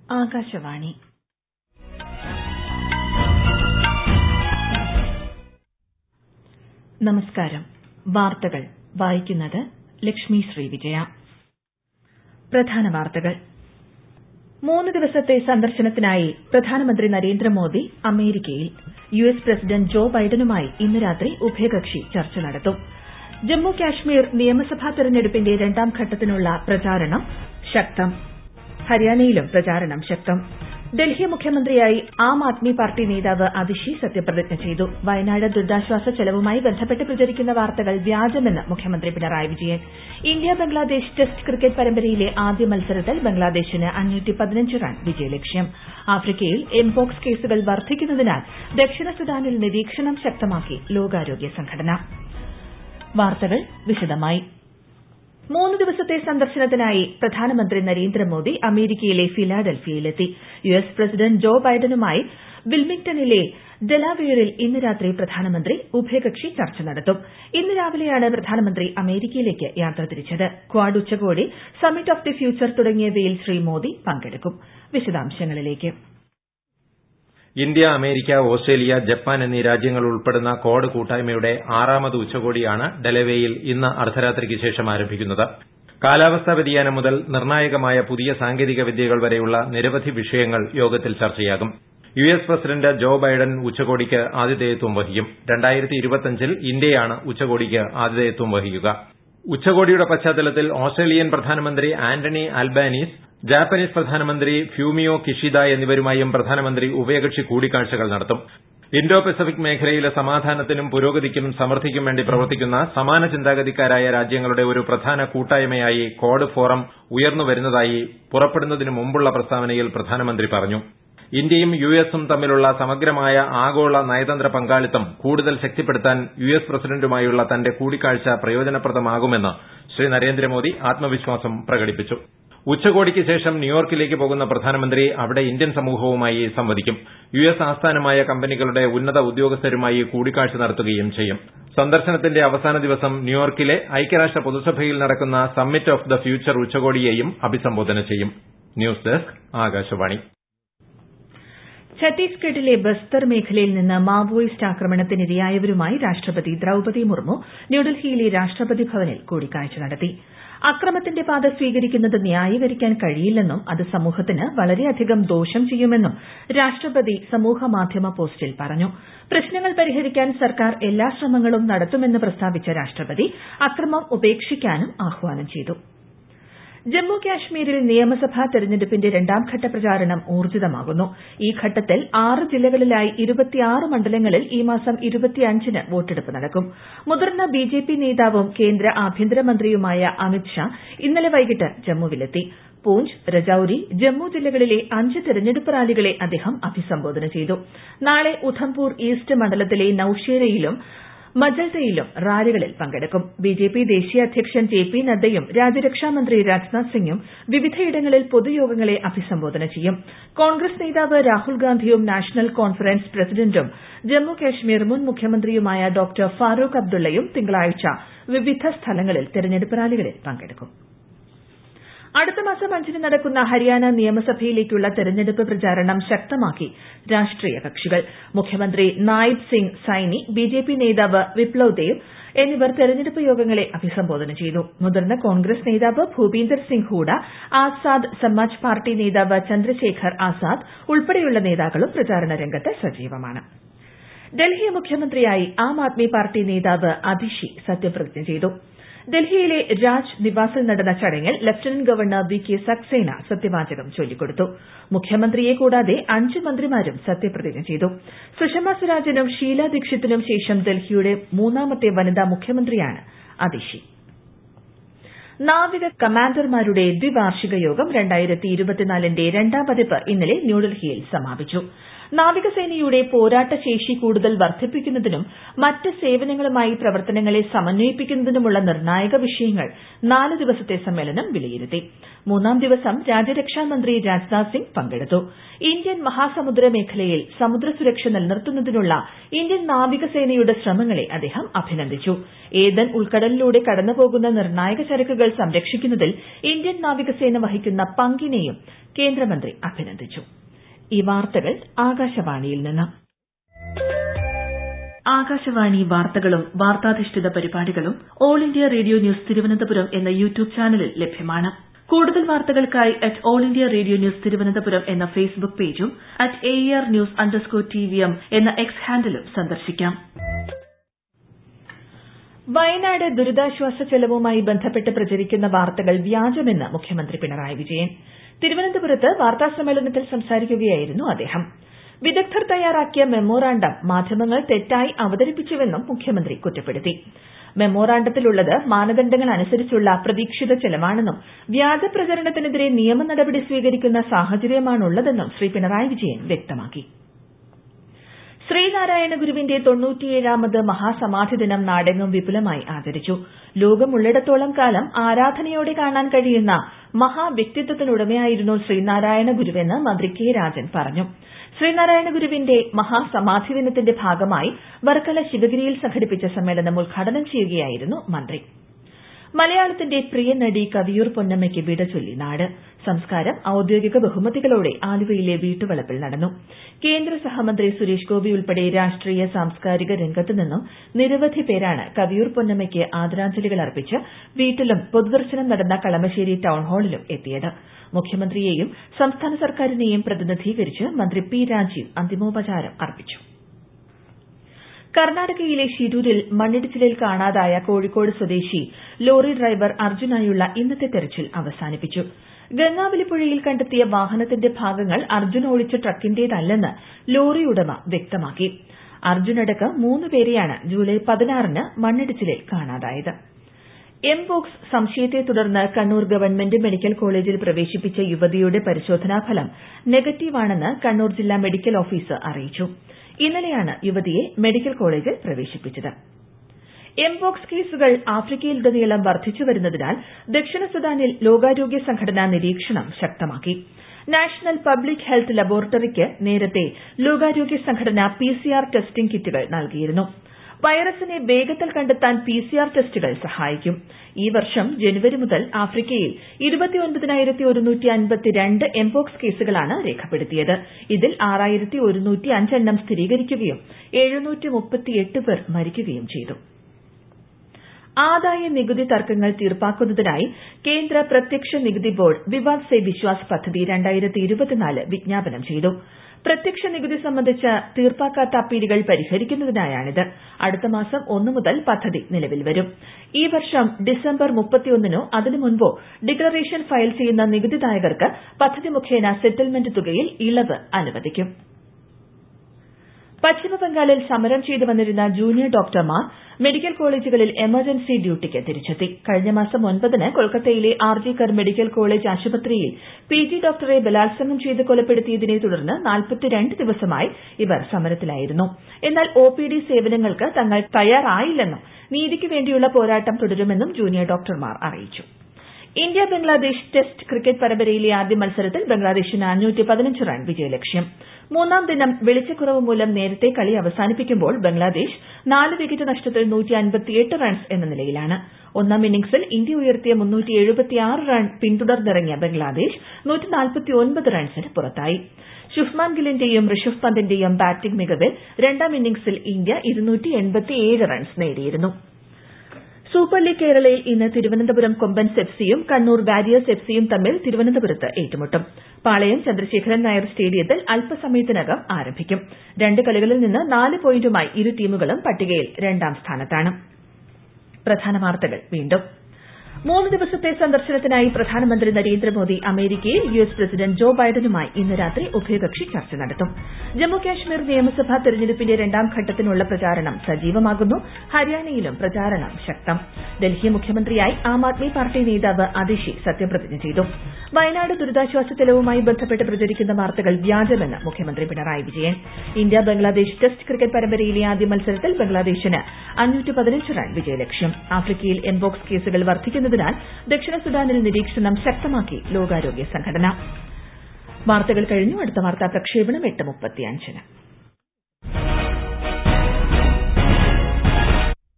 ആകാശവാണി നമസ്കാരം വാർത്തകൾ വായിക്കുന്നത് ലക്ഷ്മി ശ്രീവിജയ പ്രധാന വാർത്തകൾ മൂന്ന് ദിവസത്തെ സന്ദർശനത്തിനായി പ്രധാനമന്ത്രി നരേന്ദ്രമോദി അമേരിക്കയിൽ യു എസ് പ്രസിഡന്റ് ജോ ബൈഡനുമായി ഇന്ന് രാത്രി ഉഭയകക്ഷി ചർച്ച നടത്തും ജമ്മു കാശ്മീർ നിയമസഭാ തെരഞ്ഞെടുപ്പിന്റെ രണ്ടാം ഘട്ടത്തിനുള്ള പ്രചാരണം ശക്തം ഹരിയാനയിലും പ്രചാരണം ശക്തം ഡൽഹി മുഖ്യമന്ത്രിയായി ആം ആദ്മി പാർട്ടി നേതാവ് അതിഷി സത്യപ്രതിജ്ഞ ചെയ്തു വയനാട് ദുരിതാശ്വാസ ചെലവുമായി ബന്ധപ്പെട്ട് പ്രചരിക്കുന്ന വാർത്തകൾ വ്യാജമെന്ന് മുഖ്യമന്ത്രി Pinarayi Vijayan India Bangladesh test cricket പരമ്പരയിലെ ആദ്യ മത്സരത്തിൽ ബംഗ്ലാദേശിന് റൺ വിജയലക്ഷ്യം ആഫ്രിക്കയിൽ എംപോക്സ് കേസുകൾ വർദ്ധിക്കുന്നതിനാൽ ദക്ഷിണ സുഡാനിൽ നിരീക്ഷണം ശക്തമാക്കി ലോകാരോഗ്യ സംഘടന വാർത്തകൾ വിശദമായി മൂന്ന് ദിവസത്തെ സന്ദർശനത്തിനായി പ്രധാനമന്ത്രി നരേന്ദ്രമോദി അമേരിക്കയിലെ ഫിലാഡൽഫിയയിലെത്തി യു എസ് പ്രസിഡന്റ് ജോ ബൈഡനുമായി വിൽമിംഗ്ടണിലെ ഡെലാവെയറിൽ ഇന്ന് രാത്രി പ്രധാനമന്ത്രി ഉഭയകക്ഷി ചർച്ച നടത്തും ഇന്ന് രാവിലെയാണ് പ്രധാനമന്ത്രി അമേരിക്കയിലേക്ക് യാത്ര തിരിച്ചത് ക്വാഡ് ഉച്ചകോടി സമ്മിറ്റ് ഓഫ് ദി ഫ്യൂച്ചർ തുടങ്ങിയവയിൽ ശ്രീ മോദി പങ്കെടുക്കും വിശദാംശങ്ങളിലേക്ക് ഇന്ത്യ അമേരിക്ക ഓസ്ട്രേലിയ ജപ്പാൻ എന്നീ രാജ്യങ്ങൾ ഉൾപ്പെടുന്ന ക്വാഡ് കൂട്ടായ്മയുടെ ആറാമത് ഉച്ചകോടിയാണ് ഡെലവേയിൽ ഇന്ന് അർദ്ധരാത്രിക്ക് ശേഷം ആരംഭിക്കുന്നത് കാലാവസ്ഥാ വ്യതിയാനം മുതൽ നിർണായകമായ പുതിയ സാങ്കേതിക വിദ്യകൾ വരെയുള്ള നിരവധി വിഷയങ്ങൾ യോഗത്തിൽ ചർച്ചയാകും U S president Joe Biden ഉച്ചകോടിക്ക് ആതിഥേയത്വം വഹിക്കും ൽ ഇന്ത്യയാണ് ഉച്ചകോടിക്ക് ആതിഥേയത്വം വഹിക്കുക ഉച്ചകോടിയുടെ പശ്ചാത്തലത്തിൽ ഓസ്ട്രേലിയൻ പ്രധാനമന്ത്രി ആന്റണി അൽബാനീസ് ജാപ്പനീസ് പ്രധാനമന്ത്രി ഫ്യൂമിയോ കിഷിദ എന്നിവരുമായും പ്രധാനമന്ത്രി ഉഭയകക്ഷി കൂടിക്കാഴ്ചകൾ നടത്തും ഇന്തോ പസഫിക് മേഖലയിലെ സമാധാനത്തിനും പുരോഗതിക്കും സമൃദ്ധിക്കും വേണ്ടി പ്രവർത്തിക്കുന്ന സമാന ചിന്താഗതിക്കാരായ രാജ്യങ്ങളുടെ ഒരു പ്രധാന കൂട്ടായ്മയായി ക്വാഡ് ഫോറം ഉയർന്നുവരുന്നതായി പുറപ്പെടുന്നതിന് മുമ്പുള്ള പ്രസ്താവനയിൽ പ്രധാനമന്ത്രി പറഞ്ഞു ഇന്ത്യയും യു എസും തമ്മിലുള്ള സമഗ്രമായ ആഗോള നയതന്ത്ര പങ്കാളിത്തം കൂടുതൽ ശക്തിപ്പെടുത്താൻ യു എസ് പ്രസിഡന്റുമായുള്ള തന്റെ കൂടിക്കാഴ്ച പ്രയോജനപ്രദമാകുമെന്ന് ശ്രീ നരേന്ദ്രമോദി ആത്മവിശ്വാസം പ്രകടിപ്പിച്ചു ഉച്ചകോടിക്ക് ശേഷം ന്യൂയോർക്കിലേക്ക് പോകുന്ന പ്രധാനമന്ത്രി അവിടെ ഇന്ത്യൻ സമൂഹവുമായി സംവദിക്കും യു എസ് ആസ്ഥാനമായ കമ്പനികളുടെ ഉന്നത ഉദ്യോഗസ്ഥരുമായി കൂടിക്കാഴ്ച നടത്തുകയും ചെയ്യും സന്ദർശനത്തിന്റെ അവസാന ദിവസം ന്യൂയോർക്കിലെ ഐക്യരാഷ്ട്ര പൊതുസഭയിൽ നടക്കുന്ന സമ്മിറ്റ് ഓഫ് ദ ഫ്യൂച്ചർ ഉച്ചകോടിയെയും അഭിസംബോധന ചെയ്യും ന്യൂസ് ഡെസ്ക് ആകാശവാണി ഛത്തീസ്ഗഡിലെ ബസ്തർ മേഖലയിൽ നിന്ന് മാവോയിസ്റ്റ് ആക്രമണത്തിനിരയായവരുമായി രാഷ്ട്രപതി ദ്രൌപതി മുർമു ന്യൂഡൽഹിയിലെ രാഷ്ട്രപതി ഭവനിൽ കൂടിക്കാഴ്ച നടത്തി അക്രമത്തിന്റെ പാത സ്വീകരിക്കുന്നത് ന്യായീകരിക്കാൻ കഴിയില്ലെന്നും അത് സമൂഹത്തിന് വളരെയധികം ദോഷം ചെയ്യുമെന്നും രാഷ്ട്രപതി സമൂഹമാധ്യമ പോസ്റ്റിൽ പറഞ്ഞു പ്രശ്നങ്ങൾ പരിഹരിക്കാൻ സർക്കാർ എല്ലാ ശ്രമങ്ങളും നടത്തുമെന്ന് പ്രസ്താവിച്ച രാഷ്ട്രപതി അക്രമം ഉപേക്ഷിക്കാനും ആഹ്വാനം ചെയ്തു ജമ്മു കാശ്മീരിൽ നിയമസഭാ തെരഞ്ഞെടുപ്പിന്റെ രണ്ടാംഘട്ട പ്രചാരണം ഊർജ്ജിതമാകുന്നു ഈ ഘട്ടത്തിൽ ആറ് ജില്ലകളിലായി ഇരുപത്തിയാറ് മണ്ഡലങ്ങളിൽ ഈ മാസം ഇരുപത്തിയഞ്ചിന് വോട്ടെടുപ്പ് നടക്കും മുതിർന്ന ബിജെപി നേതാവും കേന്ദ്ര ആഭ്യന്തരമന്ത്രിയുമായ അമിത് ഷാ ഇന്നലെ വൈകിട്ട് ജമ്മുവിലെത്തി പൂഞ്ച് രജൌരി ജമ്മു ജില്ലകളിലെ അഞ്ച് തെരഞ്ഞെടുപ്പ് റാലികളെ അദ്ദേഹം അഭിസംബോധന ചെയ്തു നാളെ ഉധംപൂർ ഈസ്റ്റ് മണ്ഡലത്തിലെ നൌഷേരയിലും മജൽദയിലും റാലികളിൽ പങ്കെടുക്കും ബിജെപി ദേശീയ അധ്യക്ഷൻ ജെ പി നദ്ദയും രാജ്യരക്ഷാമന്ത്രി രാജ്നാഥ് സിംഗും വിവിധയിടങ്ങളിൽ പൊതുയോഗങ്ങളെ അഭിസംബോധന ചെയ്യും കോൺഗ്രസ് നേതാവ് രാഹുൽ ഗാന്ധിയും നാഷണൽ കോൺഫറൻസ് പ്രസിഡന്റും ജമ്മു കാശ്മീർ മുൻ മുഖ്യമന്ത്രിയുമായ ഡോക്ടർ ഫാറൂഖ് അബ്ദുള്ളയും തിങ്കളാഴ്ച വിവിധ സ്ഥലങ്ങളിൽ തെരഞ്ഞെടുപ്പ് റാലികളിൽ പങ്കെടുക്കും അടുത്ത മാസം അഞ്ചിന് നടക്കുന്ന ഹരിയാന നിയമസഭയിലേക്കുള്ള തെരഞ്ഞെടുപ്പ് പ്രചാരണം ശക്തമാക്കി രാഷ്ട്രീയ കക്ഷികൾ മുഖ്യമന്ത്രി നായിബ് സിംഗ് സൈനി ബിജെപി നേതാവ് വിപ്ലവ് ദേവ് എന്നിവർ തെരഞ്ഞെടുപ്പ് യോഗങ്ങളെ അഭിസംബോധന ചെയ്തു മുതിർന്ന കോൺഗ്രസ് നേതാവ് ഭൂപീന്ദർ സിംഗ് ഹൂഡ ആസാദ് സമാജ് പാർട്ടി നേതാവ് ചന്ദ്രശേഖർ ആസാദ് ഉൾപ്പെടെയുള്ള നേതാക്കളും പ്രചാരണ രംഗത്ത് സജീവമാണ് ഡൽഹി മുഖ്യമന്ത്രിയായി ആം ആദ്മി പാർട്ടി നേതാവ് അതിഷി സത്യപ്രതിജ്ഞ ചെയ്തു ഡൽഹിയിലെ രാജ് നിവാസിൽ നടന്ന ചടങ്ങിൽ lieutenant governor V K Saxena സത്യവാചകം ചൊല്ലിക്കൊടുത്തു മുഖ്യമന്ത്രിയെ കൂടാതെ അഞ്ച് മന്ത്രിമാരും സത്യപ്രതിജ്ഞ ചെയ്തു സുഷമ സ്വരാജിനും ഷീല ദീക്ഷിത്തിനും ശേഷം ഡൽഹിയുടെ മൂന്നാമത്തെ വനിതാ മുഖ്യമന്ത്രിയാണ് അതിഷി നാവിക കമാൻഡർമാരുടെ ദ്വിവാർഷിക യോഗം രണ്ടായിരത്തി ഇരുപത്തിനാലിന്റെ രണ്ടാം പതിപ്പ് ഇന്നലെ ന്യൂഡൽഹിയിൽ സമാപിച്ചു നാവികസേനയുടെ പോരാട്ട ശേഷി കൂടുതൽ വർദ്ധിപ്പിക്കുന്നതിനും മറ്റ് സേവനങ്ങളുമായി പ്രവർത്തനങ്ങളെ സമന്വയിപ്പിക്കുന്നതിനുമുള്ള നിർണായക വിഷയങ്ങൾ നാല് ദിവസത്തെ സമ്മേളനം വിലയിരുത്തി മൂന്നാം ദിവസം രാജ്യരക്ഷാമന്ത്രി രാജ്നാഥ് സിംഗ് പങ്കെടുത്തു ഇന്ത്യൻ മഹാസമുദ്ര മേഖലയിൽ സമുദ്ര സുരക്ഷ നിലനിർത്തുന്നതിനുള്ള ഇന്ത്യൻ നാവികസേനയുടെ ശ്രമങ്ങളെ അദ്ദേഹം അഭിനന്ദിച്ചു ഏദൻ ഉൾക്കടലിലൂടെ കടന്നുപോകുന്ന നിർണായക ചരക്കുകൾ സംരക്ഷിക്കുന്നതിൽ ഇന്ത്യൻ നാവികസേന വഹിക്കുന്ന പങ്കിനെയും കേന്ദ്രമന്ത്രി അഭിനന്ദിച്ചു ഈ വാർത്തകൾ ആകാശവാണിയിൽ നിന്ന് ആകാശവാണി വാർത്തകളും വാർത്താധിഷ്ഠിത പരിപാടികളും All India Radio news Thiruvananthapuram എന്ന യൂട്യൂബ് ചാനലിൽ ലഭ്യമാണ് കൂടുതൽ വാർത്തകൾക്കായി at All India Radio news Thiruvananthapuram എന്ന ഫേസ്ബുക്ക് പേജും at A R news underscore T V M എന്ന എക്സ് ഹാൻഡിലും സന്ദർശിക്കാം വയനാട് ദുരിതാശ്വാസ ചെലവുമായി ബന്ധപ്പെട്ട് പ്രചരിക്കുന്ന വാർത്തകൾ വ്യാജമെന്ന് മുഖ്യമന്ത്രി പിണറായി വിജയൻ തിരുവനന്തപുരത്ത് വാർത്താസമ്മേളനത്തിൽ സംസാരിക്കുകയായിരുന്നു അദ്ദേഹം വിദഗ്ധർ തയ്യാറാക്കിയ മെമ്മോറാണ്ടം മാധ്യമങ്ങൾ തെറ്റായി അവതരിപ്പിച്ചുവെന്നും മുഖ്യമന്ത്രി കുറ്റപ്പെടുത്തി മെമ്മോറാണ്ടത്തിലുള്ളത് മാനദണ്ഡങ്ങൾ അനുസരിച്ചുള്ള പ്രതീക്ഷിത ചെലവാണെന്നും വ്യാജ പ്രചരണത്തിനെതിരെ നിയമ നടപടി സ്വീകരിക്കുന്ന സാഹചര്യമാണുള്ളതെന്നും ശ്രീ പിണറായി വിജയൻ വ്യക്തമാക്കി ശ്രീനാരായണ ഗുരുവിന്റെ തൊണ്ണൂറ്റിയേഴാമത് മഹാസമാധി ദിനം നാടെങ്ങും വിപുലമായി ആചരിച്ചു ലോകമുള്ളിടത്തോളം കാലം ആരാധനയോടെ കാണാൻ കഴിയുന്ന മഹാവ്യക്തിത്വത്തിനുടമയായിരുന്നു ശ്രീനാരായണ ഗുരുവെന്ന് മന്ത്രി കെ രാജൻ പറഞ്ഞു ശ്രീനാരായണ ഗുരുവിന്റെ മഹാസമാധി ദിനത്തിന്റെ ഭാഗമായി വർക്കല ശിവഗിരിയിൽ സംഘടിപ്പിച്ച സമ്മേളനം ഉദ്ഘാടനം ചെയ്യുകയായിരുന്നു മന്ത്രി മലയാളത്തിന്റെ പ്രിയ നടി കവിയൂർ പൊന്നമ്മയ്ക്ക് വിട ചൊല്ലി നാട് സംസ്കാരം ഔദ്യോഗിക ബഹുമതികളോടെ ആലുവയിലെ വീട്ടുവളപ്പിൽ നടന്നു കേന്ദ്ര സഹമന്ത്രി സുരേഷ് ഗോപി ഉൾപ്പെടെ രാഷ്ട്രീയ സാംസ്കാരിക രംഗത്തു നിന്നും നിരവധി പേരാണ് കവിയൂർ പൊന്നമ്മയ്ക്ക് ആദരാഞ്ജലികൾ അർപ്പിച്ച് വീട്ടിലും പൊതുദർശനം നടന്ന കളമശ്ശേരി ടൌൺഹാളിലും എത്തിയത് മുഖ്യമന്ത്രിയെയും സംസ്ഥാന സർക്കാരിനെയും പ്രതിനിധീകരിച്ച് മന്ത്രി പി രാജീവ് അന്തിമോപചാരം അർപ്പിച്ചു കർണാടകയിലെ ഷിരൂരിൽ മണ്ണിടിച്ചിലിൽ കാണാതായ കോഴിക്കോട് സ്വദേശി ലോറി ഡ്രൈവർ അർജുനായുള്ള ഇന്നത്തെ തെരച്ചിൽ അവസാനിപ്പിച്ചു ഗംഗാവലിപ്പുഴയിൽ കണ്ടെത്തിയ വാഹനത്തിന്റെ ഭാഗങ്ങൾ അർജുൻ ഓടിച്ച ട്രക്കിന്റേതല്ലെന്ന് ലോറി ഉടമ വ്യക്തമാക്കി അർജുനടക്കം മൂന്ന് പേരെയാണ് ജൂലൈ പതിനാറിന് മണ്ണിടിച്ചിലിൽ കാണാതായത് എംപോക്സ് സംശയത്തെ തുടർന്ന് കണ്ണൂർ ഗവൺമെന്റ് മെഡിക്കൽ കോളേജിൽ പ്രവേശിപ്പിച്ച യുവതിയുടെ പരിശോധനാഫലം നെഗറ്റീവാണെന്ന് കണ്ണൂർ ജില്ലാ മെഡിക്കൽ ഓഫീസർ അറിയിച്ചു ഇന്നലെയാണ് യുവതിയെ മെഡിക്കൽ കോളേജിൽ പ്രവേശിപ്പിച്ചത് എംപോക്സ് കേസുകൾ ആഫ്രിക്കയിലുടനീളം വർദ്ധിച്ചു വരുന്നതിനാൽ ദക്ഷിണ സുഡാനിൽ ലോകാരോഗ്യ സംഘടന നിരീക്ഷണം ശക്തമാക്കി നാഷണൽ പബ്ലിക് ഹെൽത്ത് ലബോറട്ടറിക്ക് നേരത്തെ ലോകാരോഗ്യ സംഘടന പിസിആർ ടെസ്റ്റിംഗ് കിറ്റുകൾ നൽകിയിരുന്നു വൈറസിനെ വേഗത്തിൽ കണ്ടെത്താൻ പിസിആർ ടെസ്റ്റുകൾ സഹായിക്കും ഈ വർഷം ജനുവരി മുതൽ ആഫ്രിക്കയിൽ എംപോക്സ് കേസുകളാണ് രേഖപ്പെടുത്തിയത് ഇതിൽ എണ്ണം സ്ഥിരീകരിക്കുകയും പേർ മരിക്കുകയും ചെയ്തു ആദായ നികുതി തർക്കങ്ങൾ തീർപ്പാക്കുന്നതിനായി കേന്ദ്ര പ്രത്യക്ഷ നികുതി ബോർഡ് വിവാദ് സെ വിശ്വാസ് പദ്ധതി വിജ്ഞാപനം ചെയ്തു പ്രത്യക്ഷ നികുതി സംബന്ധിച്ച തീർപ്പാക്കാത്ത അപ്പീലുകൾ പരിഹരിക്കുന്നതിനായാണിത് അടുത്ത മാസം ഒന്നു മുതൽ പദ്ധതി നിലവിൽ വരും ഈ വർഷം ഡിസംബർ മുപ്പത്തിയൊന്നിനോ അതിനു മുൻപോ ഡിക്ലറേഷൻ ഫയൽ ചെയ്യുന്ന നികുതിദായകർക്ക് പദ്ധതി മുഖേന സെറ്റിൽമെന്റ് തുകയിൽ ഇളവ് അനുവദിക്കും പശ്ചിമബംഗാളിൽ സമരം ചെയ്തു വന്നിരുന്ന ജൂനിയർ ഡോക്ടർമാർ മെഡിക്കൽ കോളേജുകളിൽ എമർജൻസി ഡ്യൂട്ടിക്ക് തിരിച്ചെത്തി കഴിഞ്ഞ മാസം ഒൻപതിന് കൊൽക്കത്തയിലെ ആർജിക്കർ മെഡിക്കൽ കോളേജ് ആശുപത്രിയിൽ പി ജി ഡോക്ടറെ ബലാത്സംഗം ചെയ്ത് കൊലപ്പെടുത്തിയതിനെ തുടർന്ന് നാൽപ്പത്തിരണ്ട് ദിവസമായി ഇവർ സമരത്തിലായിരുന്നു എന്നാൽ ഒ പി ഡി സേവനങ്ങൾക്ക് തങ്ങൾ തയ്യാറായില്ലെന്നും നീതിക്ക് വേണ്ടിയുള്ള പോരാട്ടം തുടരുമെന്നും ജൂനിയർ ഡോക്ടർമാർ അറിയിച്ചു ഇന്ത്യ ബംഗ്ലാദേശ് ടെസ്റ്റ് ക്രിക്കറ്റ് പരമ്പരയിലെ ആദ്യ മത്സരത്തിൽ ബംഗ്ലാദേശിന് റൺ വിജയലക്ഷ്യം മൂന്നാം ദിനം വെളിച്ചക്കുറവ് മൂലം നേരത്തെ കളി അവസാനിപ്പിക്കുമ്പോൾ ബംഗ്ലാദേശ് നാല് വിക്കറ്റ് നഷ്ടത്തിൽ റൺസ് എന്ന നിലയിലാണ് ഒന്നാം ഇന്നിംഗ്സിൽ ഇന്ത്യ ഉയർത്തിയ റൺ പിന്തുടർന്നിറങ്ങിയ ബംഗ്ലാദേശ് റൺസിന് പുറത്തായി ശുഭ്മാൻ ഗില്ലിന്റെയും ഋഷഭ് പന്തിന്റെയും ബാറ്റിംഗ് മികവിൽ രണ്ടാം ഇന്നിംഗ്സിൽ ഇന്ത്യ റൺസ് നേടിയിരുന്നു സൂപ്പർ ലീഗ് കേരളയിൽ ഇന്ന് തിരുവനന്തപുരം കൊമ്പൻസ് എഫ് സിയും കണ്ണൂർ വാരിയേഴ്സ് എഫ് സിയും തമ്മിൽ തിരുവനന്തപുരത്ത് ഏറ്റുമുട്ടും പാളയം ചന്ദ്രശേഖരൻ നായർ സ്റ്റേഡിയത്തിൽ അല്പസമയത്തിനകം ആരംഭിക്കും രണ്ട് കളികളിൽ നിന്ന് നാല് പോയിന്റുമായി ഇരു ടീമുകളും പട്ടികയിൽ രണ്ടാം സ്ഥാനത്താണ് പ്രധാന വാർത്തകൾ വീണ്ടും മൂന്ന് ദിവസത്തെ സന്ദർശനത്തിനായി പ്രധാനമന്ത്രി നരേന്ദ്രമോദി അമേരിക്കയിൽ യു എസ് പ്രസിഡന്റ് ജോ ബൈഡനുമായി ഇന്ന് രാത്രി ഉഭയകക്ഷി ചർച്ച നടത്തും ജമ്മു കാശ്മീർ നിയമസഭാ തെരഞ്ഞെടുപ്പിന്റെ രണ്ടാം ഘട്ടത്തിനുള്ള പ്രചാരണം സജീവമാകുന്നു ഹരിയാനയിലും പ്രചാരണം ശക്തം ഡൽഹി മുഖ്യമന്ത്രിയായി ആം ആദ്മി പാർട്ടി നേതാവ് അതിഷി സത്യപ്രതിജ്ഞ ചെയ്തു വയനാട് ദുരിതാശ്വാസ ചെലവുമായി ബന്ധപ്പെട്ട് പ്രചരിക്കുന്ന വാർത്തകൾ വ്യാജമെന്ന് മുഖ്യമന്ത്രി Pinarayi Vijayan India Bangladesh test cricket പരമ്പരയിലെ ആദ്യ മത്സരത്തിൽ ബംഗ്ലാദേശിന് റൺ വിജയലക്ഷ്യം ആഫ്രിക്കയിൽ എംബോക്സ് കേസുകൾ വർദ്ധിക്കുന്നതിനാൽ ദക്ഷിണ സുഡാനിൽ നിരീക്ഷണം ശക്തമാക്കി ലോകാരോഗ്യ സംഘടന വാർത്തകൾ കഴിഞ്ഞു അടുത്ത വാർത്താ പ്രക്ഷേപണം എട്ട് മുപ്പത്തിയഞ്ചിന്